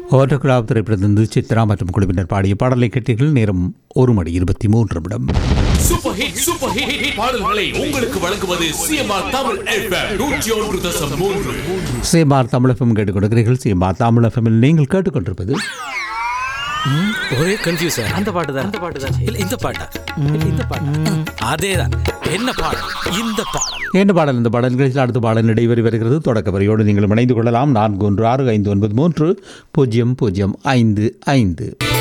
ஓட்டக்குழாப் திரைப்படத்திலிருந்து சித்ரா மற்றும் குழுவினர் பாடிய பாடலை கேட்டீர்கள் நேரம் ஒரு மணி இருபத்தி மூன்று நிமிடம் super hit super hit hit பாடல்களை உங்களுக்கு வழங்குவது சிஎம்ஆர் தமிழ் எஃப்எம் நூற்றி ஒன்று தசம் மூன்று சேமார் தமிழகம் கேட்டுக்கொண்டிருக்கிறீர்கள் சேமார் தமிழகமில் நீங்கள் கேட்டுக்கொண்டிருப்பது ஒரே கன்ஃபியூஸ் அந்த பாட்டு தான் அந்த பாட்டு தான் இல்ல இந்த பாட்டா இல்ல இந்த பாட்டா அதேதான் என்ன பாடல் இந்த பாடல் என்ன பாடல் இந்த பாடல் நிகழ்ச்சியில் அடுத்த பாடல் இடைவெளி வருகிறது தொடக்க வரியோடு நீங்கள் இணைந்து கொள்ளலாம் நான்கு ஒன்று ஆறு ஐந்து ஒன்பது மூன்று பூஜ்ஜியம் பூஜ்ஜியம் ஐந்து ஐந்து